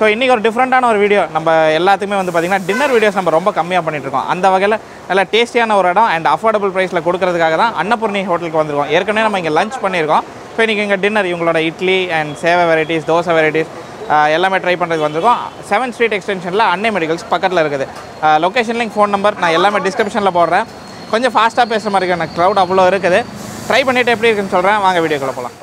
So இன்றைக்கி ஒரு டிஃப்ரெண்ட்டான ஒரு வீடியோ நம்ம எல்லாத்துக்குமே வந்து பார்த்திங்கன்னா டின்னர் வீடியோஸ் நம்ம ரொம்ப கம்மியாக பண்ணிட்டு இருக்கோம் அந்த வகையில் நல்ல டேஸ்டியான ஒரு இடம் அண்ட் அஃபோர்டபுள் ப்ரைஸில் கொடுக்கறதுக்காக தான் அன்னபூர்ணி ஹோட்டலுக்கு வந்திருக்கோம் ஏற்கனவே நம்ம இங்கே லஞ்ச் பண்ணியிருக்கோம் இப்போ இன்றைக்கி இங்கே டின்னர் இவங்களோட இட்லி அண்ட் சேவை வெரைட்டிஸ் தோசை வெரைட்டிஸ் எல்லாமே ட்ரை பண்ணுறதுக்கு வந்திருக்கோம் செவன் ஸ்ட்ரீட் எக்ஸ்டென்ஷனில் அன்னை மெடிக்கல்ஸ் பக்கத்தில் இருக்குது லொக்கேஷன் லிங்க் ஃபோன் நம்பர் நான் எல்லாமே டிஸ்கிரிப்ஷனில் போடுறேன் கொஞ்சம் ஃபாஸ்ட்டாக பேசுகிற மாதிரி இருக்கு எனக்கு க்ரௌட் அவ்வளோ இருக்குது ட்ரை பண்ணிவிட்டு எப்படி இருக்குன்னு சொல்கிறேன் வாங்க வீடியோக்குள்ளே போகலாம்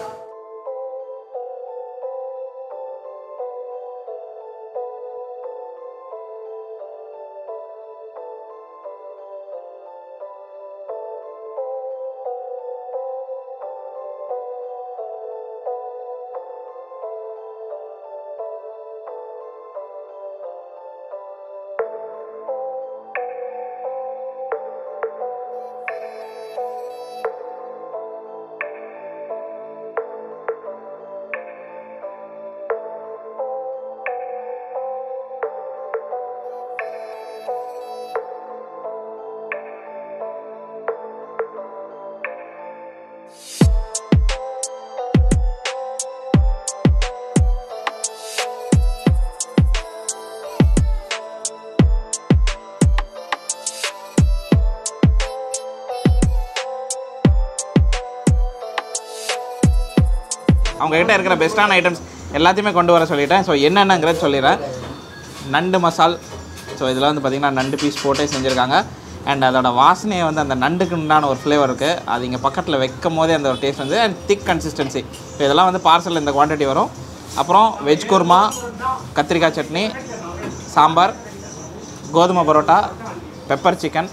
அவங்க கிட்ட இருக்கிற பெஸ்ட்டான ஐட்டம்ஸ் எல்லாத்தையுமே கொண்டு வர சொல்லிட்டேன் ஸோ என்னென்னங்கிறது சொல்லிடுறேன் நண்டு மசால் ஸோ இதில் வந்து பார்த்திங்கன்னா நண்டு பீஸ் போட்டே செஞ்சுருக்காங்க அண்ட் அதோட வாசனையை வந்து அந்த நண்டுக்கு உண்டான ஒரு ஃப்ளேவர் இருக்குது அது இங்கே பக்கத்தில் வைக்கும் போதே அந்த ஒரு டேஸ்ட் வந்து அண்ட் திக் கன்சிஸ்டன்சி ஸோ இதெல்லாம் வந்து பார்சலில் இந்த குவான்டிட்டி வரும் அப்புறம் வெஜ் குருமா கத்திரிக்காய் சட்னி சாம்பார் கோதுமை பரோட்டா பெப்பர் சிக்கன்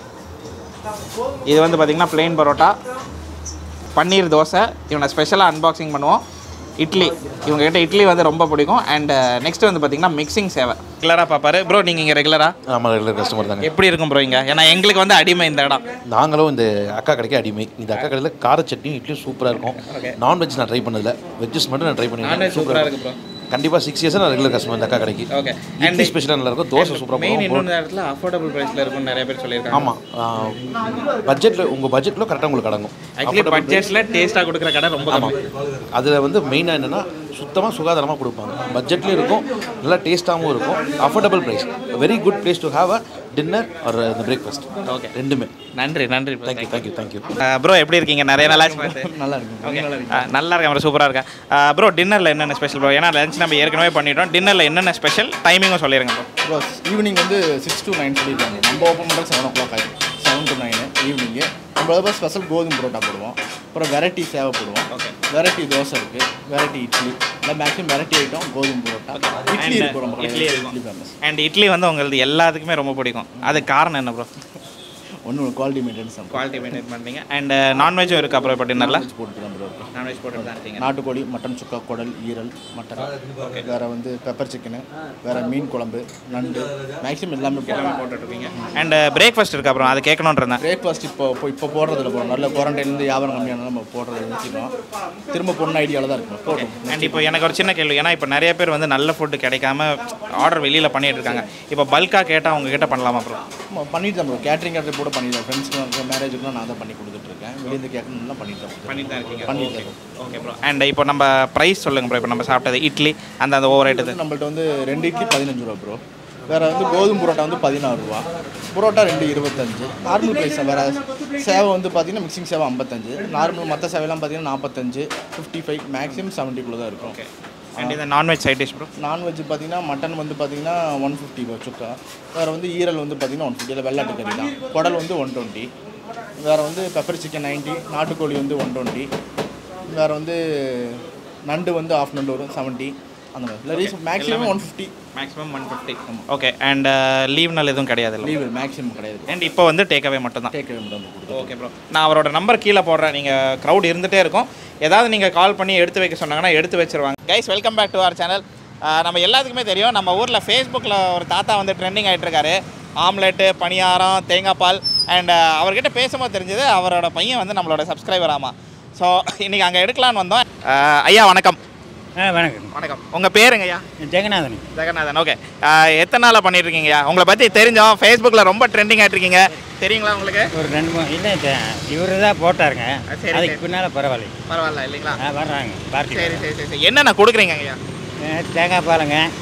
இது வந்து பார்த்திங்கன்னா plain பரோட்டா பன்னீர் தோசை இவனை ஸ்பெஷலாக அன்பாக்சிங் பண்ணுவோம் இட்லி இவங்க கிட்ட இட்லி வந்து ரொம்ப பிடிக்கும் அண்ட் நெக்ஸ்ட் வந்து பார்த்தீங்கன்னா மிக்சிங் சேவை ரெகுலராக பார்ப்பாரு ப்ரோ நீங்கள் இங்கே ரெகுலராக ஆமாம் ரெகுலர் கஸ்டமர் தாங்க எப்படி இருக்கும் ப்ரோ இங்கே ஏன்னா எங்களுக்கு வந்து அடிமை இந்த இடம் நாங்களும் இந்த அக்கா கடைக்கு அடிமை இந்த அக்கா கடையில் கார சட்னி இட்லியும் சூப்பராக இருக்கும் நான்வெஜ் நான் ட்ரை பண்ணதில்ல வெஜ்ஜஸ் மட்டும் நான் ட்ரை பண்ணிருக்கேன் நான்வெஜ் சூப்பராக இருக்கு ப்ரோ கண்டிப்பாக சிக்ஸ் இயர்ஸ் நான் ரெகுலர் கஸ்டமர் இந்த அக்கா கடைக்கு ஓகே இட்லி ஸ்பெஷலாக நல்லா இருக்கும் தோசை சூப்பராக மெயின் இருக்கும் இன்னொரு இடத்துல அஃபோர்டபுள் ப்ரைஸில் இருக்கும்னு நிறைய பேர் சொல்லியிருக்காங்க ஆமாம் பட்ஜெட்டில் உங்கள் பட்ஜெட்டில் கரெக்டாக உங்களுக்கு அடங்கும் ஆக்சுவலி பட்ஜெட்டில் டேஸ்ட்டாக கொடுக்குற கடை ரொம்ப கம்மி அதில் வந்து மெயினாக என்னென்னா சுத்தமாக சுகாதாரமாக கொடுப்பாங்க பட்ஜெட்லேயும் இருக்கும் நல்லா டேஸ்ட்டாகவும் இருக்கும் affordable price very good place to have a dinner ஒரு இந்த பிரேக்ஃபாஸ்ட் ஓகே ரெண்டுமே நன்றி நன்றி தேங்க்யூ தேங்க்யூ தேங்க்யூ ப்ரோ எப்படி இருக்கீங்க நிறைய நல்லா நல்லா இருக்கு ஓகே நல்லா இருக்கேன் ப்ரோ சூப்பராக இருக்கேன் ப்ரோ டின்னரில் என்னென்ன ஸ்பெஷல் ப்ரோ ஏன்னா லஞ்ச் நம்ம ஏற்கனவே பண்ணிட்டோம் டின்னரில் என்னென்ன ஸ்பெஷல் டைமிங்கும் சொல்லிடுங்க ப்ரோ ப்ரோ ஈவினிங் வந்து சிக்ஸ் டு நைன் சொல்லியிருக்காங்க நம்ம ஓப்பன் பண்ணுறது செவன் ஓ கிளாக் ஆகிடும் செவன் டு நைனு ஈவினிங்கு நம்மளோட ஸ்பெஷல் கோதுமை பரோட்டா போடுவோம் அப்புறம் வெரைட்டி சேவை போடுவோம் Okay. வெரைட்டி தோசை இருக்குது வெரைட்டி இட்லி இல்லை மேக்ஸிமம் வெரைட்டி ஐட்டம் கோதுமை பரோட்டா இட்லி And இருக்கும் நம்ம இட்லி இட்லி இருக்கும். இட்லி ஃபேமஸ் அண்ட் இட்லி வந்து உங்களுக்கு எல்லாத்துக்குமே ரொம்ப பிடிக்கும் அது காரணம் என்ன ப்ரோ ஒன்று குவாலிட்டி மெயின்டெனன்ஸ் நம்ம குவாலிட்டி மெயின்டைன் பண்ணுறீங்க அண்ட் நான்வெஜ்ஜும் இருக்குது அப்புறம் இப்போ டின்னரில் போட்டு தான் ப்ரோ நான்வெஜ் போட்டு தான் இருக்கீங்க நாட்டுக்கோழி மட்டன் சுக்கா குடல் ஈரல் மட்டன் வேறு வந்து பெப்பர் சிக்கனு வேறு மீன் குழம்பு நண்டு மேக்ஸிமம் எல்லாமே போடுறோம் போட்டுட்ருக்கீங்க அண்ட் பிரேக்ஃபாஸ்ட் இருக்குது அப்புறம் அது கேட்கணுன்றேன் பிரேக்ஃபாஸ்ட் இப்போ இப்போ இப்போ போடுறதுல போகிறோம் நல்ல குவாரண்டைன்லேருந்து வியாபாரம் கம்மியான நம்ம போடுறது நிறுத்திட்டோம் திரும்ப பொண்ணு ஐடியாவில் தான் இருக்கும் போட்டோம் அண்ட் இப்போ எனக்கு ஒரு சின்ன கேள்வி ஏன்னா இப்போ நிறைய பேர் வந்து நல்ல ஃபுட்டு கிடைக்காம ஆர்டர் வெளியில் பண்ணிட்டு இருக்காங்க இப்போ பல்காக கேட்டால் உங்ககிட்ட பண்ணலாமா ப்ரோ ஆமா, பண்ணிட்டு தான் ப்ரோ கேட்ரிங் ஆர்டர் கூட பண்ணிடுறேன் ஃப்ரெண்ட்ஸ்க்கு மேரேஜுக்குலாம் நான் தான் பண்ணி கொடுத்துட்ருக்கேன் வெளியிருந்து கேட்கணும்லாம் பண்ணிட்டு தான் கொடுத்துருக்கேன். பண்ணிட்டு தான் இருக்கீங்க பண்ணிட்டு தான் இருக்கோம். ஓகே ப்ரோ அண்ட் இப்போ நம்ம ப்ரைஸ் சொல்லுங்கள் ப்ரோ இப்போ நம்ம சாப்பிட்டது இட்லி அந்த அந்த ஓவர் ஐட்டது நம்மள்ட்ட வந்து ரெண்டு இட்லி பதினஞ்சு ரூபா ப்ரோ வேறு வந்து கோதுமை புரோட்டா வந்து பதினாறு ரூபா புரோட்டா ரெண்டு இருபத்தஞ்சு நார்மல் ப்ரைஸ் வேறு சேவை வந்து பார்த்தீங்கன்னா மிக்சிங் சேவை ஐம்பத்தஞ்சு நார்மல் மற்ற சேவைலாம் பார்த்தீங்கன்னா நாற்பத்தஞ்சு ஃபிஃப்டி ஃபைவ் மேக்ஸிமம் செவன்ட்டிக்குள்ளே தான் இருக்கும் ஓகே அண்ட் இந்த nonveg side dish bro nonveg பார்த்தீங்கன்னா மட்டன் வந்து பார்த்தீங்கன்னா ஒன் ஃபிஃப்டி சுக்கா வேறு வந்து ஈரல் வந்து பார்த்தீங்கன்னா ஒன் ஃபிஃப்டியில் வெள்ளாட்டு கறி தான் குடல் வந்து ஒன் டுவெண்ட்டி வேறு வந்து பெப்பர் சிக்கன் நைன்ட்டி நாட்டுக்கோழி வந்து ஒன் டுவெண்ட்டி வேறு வந்து நண்டு வந்து ஆஃப் நண்டு வரும் செவன்ட்டி அந்த மாதிரி இல்லை maximum one fifty maximum one fifty okay and leave நாள் எதுவும் கிடையாது இல்லை லீவு மேக்ஸிமம் கிடையாது அண்ட் இப்போ வந்து டேக் அவே மட்டும் தான் டேக் மட்டும் வந்து கொடுக்கும் ஓகே ப்ரோ நான் அவரோட நம்பர் கீழே போடுறேன் நீங்கள் க்ரௌட் இருந்துகிட்டே இருக்கும் ஏதாவது நீங்கள் கால் பண்ணி எடுத்து வைக்க சொன்னாங்கன்னா எடுத்து வச்சிருவாங்க guys welcome back to our channel நம்ம எல்லாத்துக்குமே தெரியும் நம்ம ஊரில் ஃபேஸ்புக்கில் ஒரு தாத்தா வந்து ட்ரெண்டிங் ஆகிட்டு இருக்காரு ஆம்லெட்டு பணியாரம் தேங்காய் பால் அண்ட் அவர்கிட்ட பேசும்போது தெரிஞ்சது அவரோட பையன் வந்து நம்மளோட சப்ஸ்கிரைபர் ஆமாம் ஸோ இன்றைக்கி அங்கே எடுக்கலான்னு வந்தோம் அஹ், ஐயா வணக்கம் ஆ வணக்கம் வணக்கம் உங்கள் பேருங்க ஐயா ஜெகநாதன் ஜெகநாதன் ஓகே எத்தனை நாளாக பண்ணிட்டு இருக்கீங்கய்யா உங்களை பற்றி தெரிஞ்சோம் ஃபேஸ்புக்கில் ரொம்ப ட்ரெண்டிங் ஆகிட்டு இருக்கீங்க தெரியுங்களா உங்களுக்கு ஒரு ரெண்டு மூணு இல்லை இவரு தான் போட்டாருங்க சரி, அதுக்கு சரி. பின்னால் பரவாயில்ல பரவாயில்ல இல்லைங்களா ஆ வர்றாங்க பார்ட்டி சரி சரி சரி சரி என்னென்ன கொடுக்குறீங்க ஐயா தேங்காய் பாலுங்க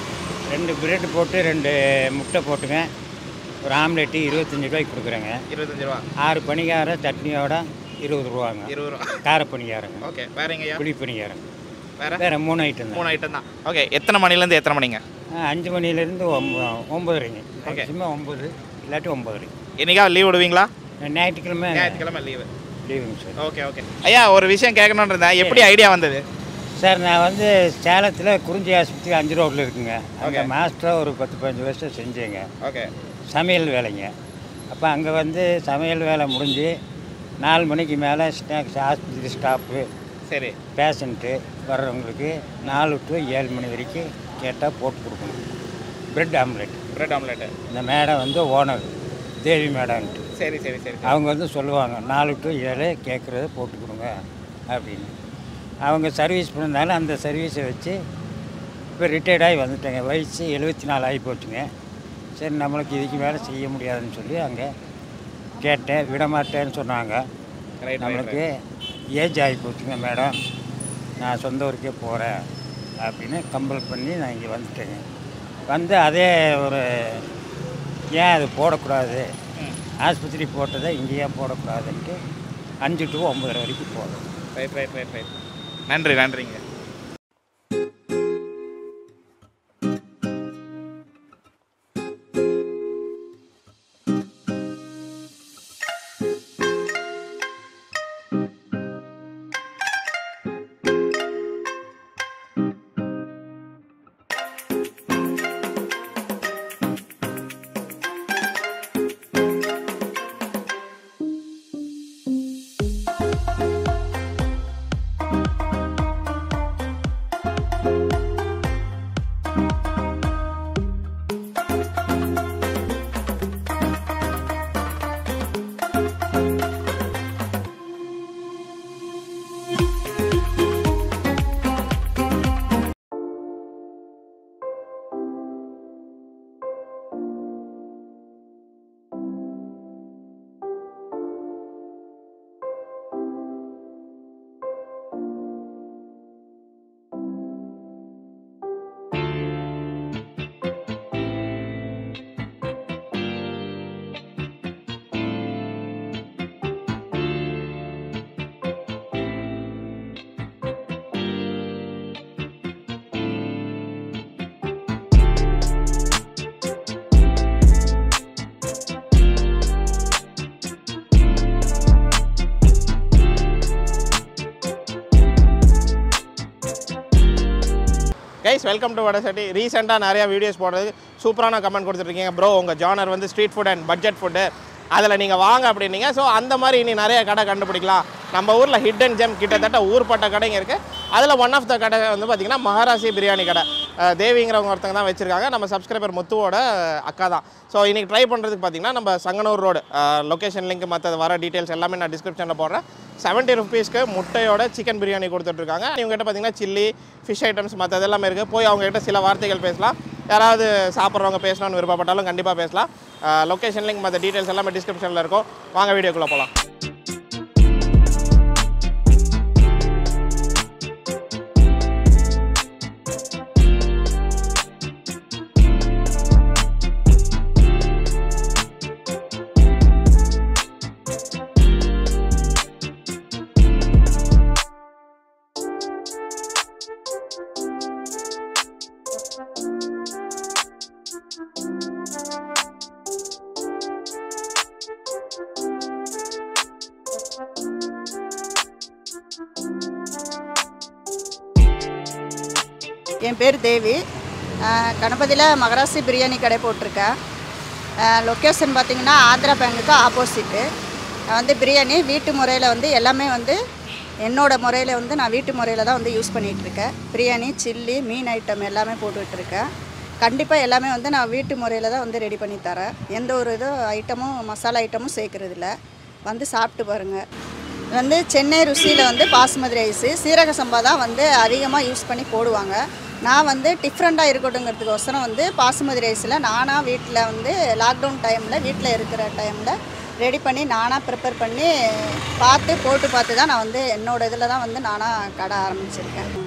ரெண்டு பிரெட் போட்டு ரெண்டு முட்டை போட்டுங்க ஒரு ஆம்லெட்டு இருபத்தஞ்சி ரூபாய்க்கு கொடுக்குறேங்க இருபத்தஞ்சு ரூபா ஆறு பணிகாரம் சட்னியோட இருபது ரூபாங்க இருபது ரூபா கார பணிகாரங்க ஓகே வேறங்கய்யா புளி பணிகாரம் வேற வேறு மூணு ஐட்டம் தான் மூணு ஐட்டம் தான் ஓகே எத்தனை மணிலேருந்து எத்தனை மணிங்க ஆ, அஞ்சு மணிலேருந்து ஒம்ப ஒம்பதுரைங்க Okay. மேக்ஸிமம் ஒம்பது இல்லாட்டி ஒம்பதுரை என்னைக்கா லீவ் விடுவீங்களா ஞாயிற்றுக்கிழமை ஞாயிற்றுக்கிழமை லீவு லீவுங்க சார் ஓகே ஓகே ஐயா ஒரு விஷயம் கேட்கணுன்னு இருந்தேன் எப்படி ஐடியா வந்தது சார் நான் வந்து சேலத்தில் குறிஞ்சி ஆஸ்பத்திரி அஞ்சு ரோட்டில் இருக்குங்க அங்கே Okay. மாஸ்டராக ஒரு பத்து பதினஞ்சு வருஷம் செஞ்சேங்க ஓகே சமையல் வேலைங்க அப்போ அங்கே வந்து சமையல் வேலை முடிஞ்சு நாலு மணிக்கு மேலே ஸ்நாக்ஸ் ஆஸ்பத்திரி ஸ்டாஃபு சரி பேஷண்ட்டு வர்றவங்களுக்கு நாலு டு ஏழு மணி வரைக்கும் கேட்டால் போட்டு கொடுக்கணும் பிரெட் ஆம்லெட் பிரெட் ஆம்லெட்டு இந்த மேடம் வந்து ஓனர் தேவி மேடம்ன்ட்டு சரி சரி சரி அவங்க வந்து சொல்லுவாங்க நாலு டு ஏழு கேட்குறத போட்டு கொடுங்க அப்படின்னு அவங்க சர்வீஸ் பண்ணதால அந்த சர்வீஸை வச்சு இப்போ ரிட்டையர்ட் ஆகி வந்துட்டேங்க வயசு எழுபத்தி நாலு ஆகி போச்சுங்க சரி நம்மளுக்கு இதுக்கு மேலே செய்ய முடியாதுன்னு சொல்லி அங்கே கேட்டேன் விட மாட்டேன்னு சொன்னாங்க ரைட் நம்மளுக்கு ஏஜ் ஆகி போச்சுங்க மேடம் நான் சொந்த ஊருக்கே போகிறேன் அப்படின்னு கம்பல் பண்ணி நான் இங்கே வந்துட்டேங்க வந்து அதே ஒரு ஏன் அது போடக்கூடாது ஆஸ்பத்திரி போட்டதை இங்கே ஏன் போடக்கூடாதுன்ட்டு அஞ்சு டு ஒம்பது வரைக்கும் போதும் ரைட் ரைட் ரைட் ரைட் நன்றி நன்றிங்க கைஸ் வெல்கம் டு வடசட்டி ரீசெண்டாக நிறையா வீடியோஸ் போடுறது சூப்பரான கமெண்ட் கொடுத்துருக்கீங்க ப்ரோ உங்கள் ஜானர் வந்து street food and budget food அதில் நீங்கள் வாங்க அப்படின்னீங்க ஸோ அந்த மாதிரி இனி நிறைய கடை கண்டுபிடிக்கலாம் நம்ம ஊரில் ஹிடன் ஜெம் கிட்டத்தட்ட ஊர்பட்ட கடைங்க இருக்குது அதில் ஒன் ஆஃப் த கடை வந்து பார்த்திங்கன்னா மகாராசி பிரியாணி கடை அஹ் தேவிங்கிறவங்க ஒருத்தங்க தான் வச்சுருக்காங்க நம்ம சப்ஸ்கிரைபர் முத்துவோட அக்கா தான் ஸோ இன்றைக்கி ட்ரை பண்ணுறதுக்கு பார்த்தீங்கன்னா நம்ம சங்கனூர் ரோடு லொக்கேஷன் லிங்க் மற்ற வர டீட்டெயில்ஸ் எல்லாமே நான் டிஸ்கிரிப்ஷனில் போடுறேன் செவன்ட்டி ருபீஸ்க்கு முட்டையோட சிக்கன் பிரியாணி கொடுத்துட்ருக்காங்க இவங்ககிட்ட பார்த்தீங்கன்னா சில்லி ஃபிஷ் ஐட்டம்ஸ் மற்றது எல்லாமே இருக்குது போய் அவங்ககிட்ட சில வார்த்தைகள் பேசலாம் யாராவது சாப்பிட்றவங்க பேசணும்னு விருப்பப்பட்டாலும் கண்டிப்பாக பேசலாம் லொக்கேஷன் லிங்க் மற்ற டீட்டெயில்ஸ் எல்லாமே டிஸ்கிரிப்ஷனில் இருக்கும் வாங்க வீடியோக்குள்ளே போகலாம் என் பேர் தேவி அஹ் கணபதியில் மகராசி பிரியாணி கடை போட்டிருக்கேன் லொக்கேஷன் பார்த்தீங்கன்னா ஆந்திரா பேங்குக்கு ஆப்போசிட்டு நான் வந்து பிரியாணி வீட்டு முறையில் வந்து எல்லாமே வந்து என்னோட முறையில் வந்து நான் வீட்டு முறையில் தான் வந்து யூஸ் பண்ணிகிட்ருக்கேன் பிரியாணி சில்லி மீன் ஐட்டம் எல்லாமே போட்டுட்ருக்கேன் கண்டிப்பாக எல்லாமே வந்து நான் வீட்டு முறையில் தான் வந்து ரெடி பண்ணி தரேன் எந்த ஒரு இதுவும் ஐட்டமும் மசாலா ஐட்டமும் சேர்க்குறதில்ல வந்து சாப்பிட்டு பாருங்கள் வந்து சென்னை ருசியில் வந்து பாசுமதி ரைஸு சீரக சம்பா தான் வந்து அதிகமாக யூஸ் பண்ணி போடுவாங்க நான் வந்து டிஃப்ரெண்ட்டாக இருக்கட்டுங்கிறதுக்கோசரம் வந்து பாசுமதி ரைஸில் நானாக வீட்டில் வந்து லாக்டவுன் டைமில் வீட்டில் இருக்கிற டைமில் ரெடி பண்ணி நானாக ப்ரிப்பேர் பண்ணி பார்த்து போட்டு பார்த்து தான் நான் வந்து என்னோட இதில் தான் வந்து நானாக கடை ஆரம்பிச்சிருக்கேன்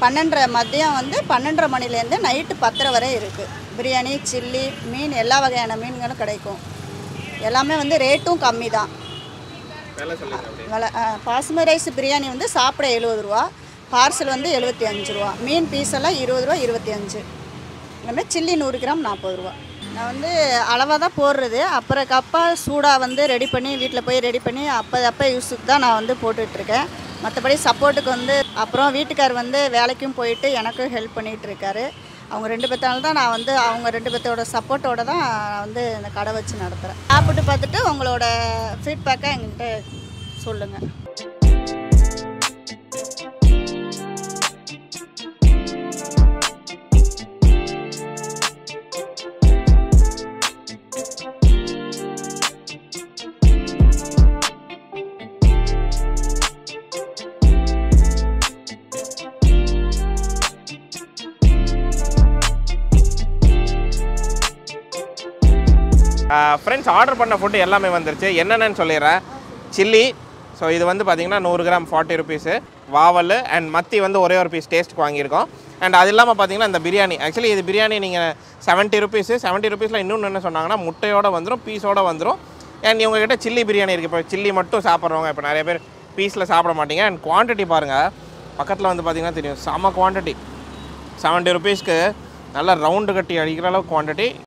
பன்னெண்டரை மதியம் வந்து பன்னெண்டரை மணிலேருந்து நைட்டு பத்தரை வரை இருக்குது பிரியாணி சில்லி மீன் எல்லா வகையான மீன்களும் கிடைக்கும் எல்லாமே வந்து ரேட்டும் கம்மி தான் வேலை சொல்லுங்க அப்படி வில பாசுமதி ரைஸ் பிரியாணி வந்து சாப்பிட எழுபது ரூபா பார்சல் வந்து எழுபத்தி அஞ்சு ரூபா மீன் பீஸ் எல்லாம் இருபது ரூபா இருபத்தி அஞ்சு எல்லாமே சில்லி நூறு கிராம் நாற்பது ரூபா நான் வந்து அளவாக தான் போடுறது அப்புறம் கப்பாக சூடாக வந்து ரெடி பண்ணி வீட்டில் போய் ரெடி பண்ணி அப்போ அப்போ யூஸுக்கு தான் நான் வந்து போட்டுட்ருக்கேன் மற்றபடி சப்போர்ட்டுக்கு வந்து அப்புறம் வீட்டுக்கார் வந்து வேலைக்கும் போயிட்டு எனக்கும் ஹெல்ப் பண்ணிகிட்டு இருக்காரு அவங்க ரெண்டு பேர்த்தால தான் நான் வந்து அவங்க ரெண்டு பேர்த்தோட சப்போர்ட்டோட தான் நான் வந்து இந்த கடை வச்சு நடத்துகிறேன் சாப்பிட்டு பார்த்துட்டு உங்களோட ஃபீட்பேக்கை எங்கள்கிட்ட சொல்லுங்கள் ஃப்ரெண்ட்ஸ் ஆர்டர் பண்ண ஃபுட்டு எல்லாமே வந்துருச்சு என்னென்னு சொல்லிடுறேன் சில்லி ஸோ இது வந்து பார்த்தீங்கன்னா நூறு கிராம் ஃபார்ட்டி ருபீஸு வாவல் அண்ட் மத்தி வந்து ஒரே ஒரு பீஸ் டேஸ்ட்டுக்கு வாங்கியிருக்கோம் அண்ட் அது இல்லாமல் பார்த்தீங்கன்னா இந்த பிரியாணி ஆக்சுவலி இது பிரியாணி நீங்கள் செவன்ட்டி ருபீஸு செவன்ட்டி ருபீஸில் இன்னொன்று என்ன சொன்னாங்கன்னா முட்டையோட வந்துடும் பீஸோட வந்துடும் அண்ட் இவங்ககிட்ட சில்லி பிரியாணி இருக்குது இப்போ சில்லி மட்டும் சாப்பிட்றவங்க இப்போ நிறைய பேர் பீஸில் சாப்பிட மாட்டீங்க அண்ட் குவான்டிட்டி பாருங்கள் பக்கத்தில் வந்து பார்த்தீங்கன்னா தெரியும் செம குவான்டிட்டி செவன்ட்டி ருபீஸ்க்கு நல்லா ரவுண்டு கட்டி அடிக்கிற அளவுக்கு குவான்டிட்டி